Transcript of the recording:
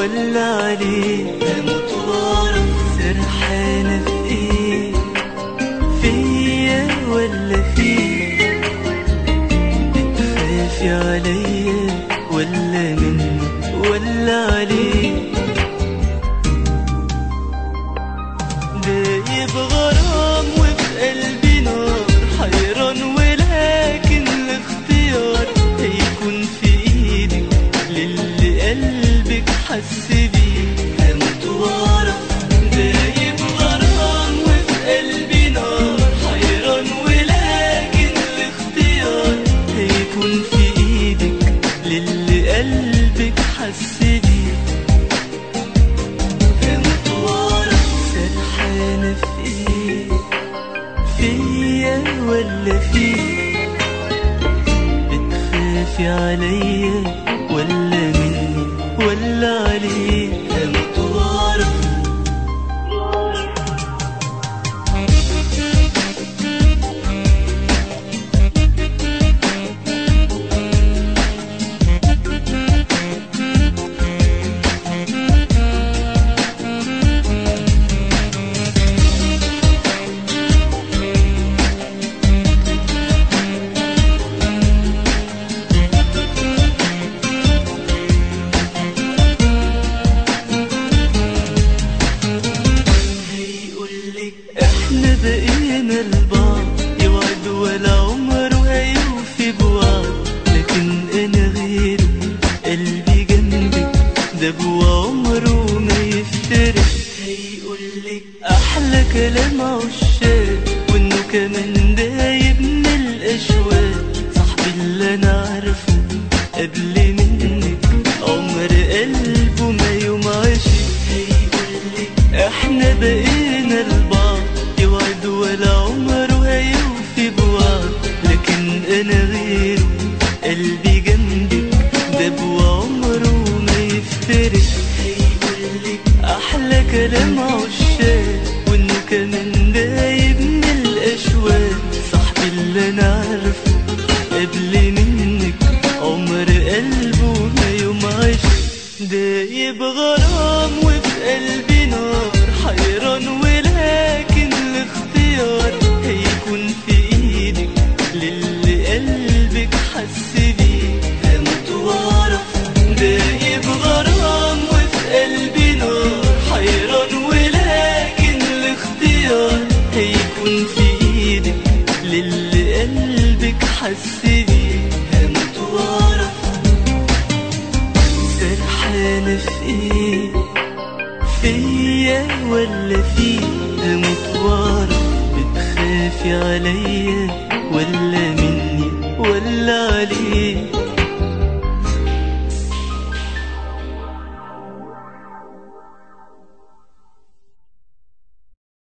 ولا عليه هموت واعرف سرحانة في ايه فيا ولا فيه بتخافي عليا ولا مني ولا عليه دايب غرام وفي قلبي نار حيران ولكن الاختيار هيكون في ايدك للي قلبك حس بيه هموت واعرف دايب غرام وفي قلبي نار حيران ولكن الاختيار هيكون في ايدك للي قلبك حس بيه هموت واعرف سرحانة في ايه فيا ولا فيه بتخافي عليا ولا مني ولا عليه هموت واعرف هيقولك احنا بقينا لبعض يوعد ولا عمره هيوفي بوعد لكن انا غيره قلبي جنبك ده جوا عمره ما يفترق هيقولك احلى كلام عشاق وانه كمان دايب من الاشواق صاحبي اللي انا عارفه قبل منك عمر قلبه ما يوم عاشق هيقولك احنا بقينا لبعض يوعد ولا عمره هيوفي بوعد لكن انا غيره قلبي جنبك ده عمره ما يفترق هيقولك احلى كلام عشاق وانه كمان دايب من الاشواق صاحبي اللي انا عارفه قبل منك عمر قلبه ما يوم عشق دايب غرام وفي قلبي نار حيران ولكن الاختيار هيكون في ايدك للي قلبك حس بيه هموت واعرف دايب غرام وفي قلبي نار حيران ولكن الاختيار هيكون في ايدك للي قلبك حس بيه هموت واعرف سرحانة في ايه فيا ولا فيه هموت واعرف بتخافي عليا ولا مني ولا عليه